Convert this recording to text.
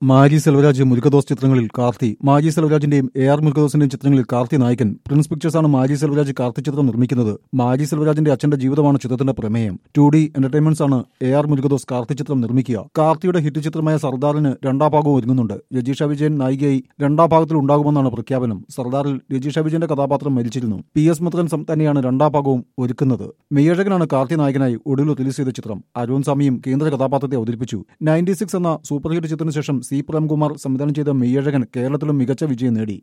മാജി സെൽവരാജ് മുരുകദോസ് ചിത്രങ്ങളിൽ കാർത്തി മാജി സെൽവരാജിന്റെയും A R മുരുകദോസിന്റെയും ചിത്രങ്ങളിൽ കാർത്തി നായകൻ പ്രിൻസ് പിക്ചേഴ്സാണ് മാജി സെൽവരാജ് കാർത്തി ചിത്രം നിർമ്മിക്കുന്നത് മാജി സെൽവരാജിന്റെ അച്ഛന്റെ ജീവിതമാണ് ചിത്രത്തിന്റെ പ്രമേയം ടു ഡി എന്റർടൈൻമെന്റ്സ് ആണ് എ ആർ മുരുകദോസ് കാർത്തി ചിത്രം നിർമ്മിക്കുക കാർത്തിയുടെ ഹിറ്റ് ചിത്രമായ സർദാറിന് രണ്ടാം ഭാഗവും ഒരുങ്ങുന്നുണ്ട് രജീഷ വിജയൻ നായികയായി രണ്ടാം ഭാഗത്തിൽ ഉണ്ടാകുമെന്നാണ് പ്രഖ്യാപനം സർദാറിൽ രജീഷ വിജയന്റെ കഥാപാത്രം മരിച്ചിരുന്നു പി എസ് മിത്രൻ സം തന്നെയാണ് രണ്ടാം ഭാഗവും ഒരുക്കുന്നത് മെയ്യഴകനാണ് കാർത്തി നായകനായി ഒടുവിൽ റിലീസ് ചെയ്ത ചിത്രം അരുൺ സ്വാമിയും കേന്ദ്ര കഥാപാത്രത്തെ അവതരിപ്പിച്ചു നയൻറ്റി സിക്സ് എന്ന സൂപ്പർ ഹിറ്റ് ചിത്രത്തിന് ശേഷം സി പ്രേംകുമാർ സംവിധാനം ചെയ്ത മെയ്യഴകൻ കേരളത്തിലും മികച്ച വിജയം നേടി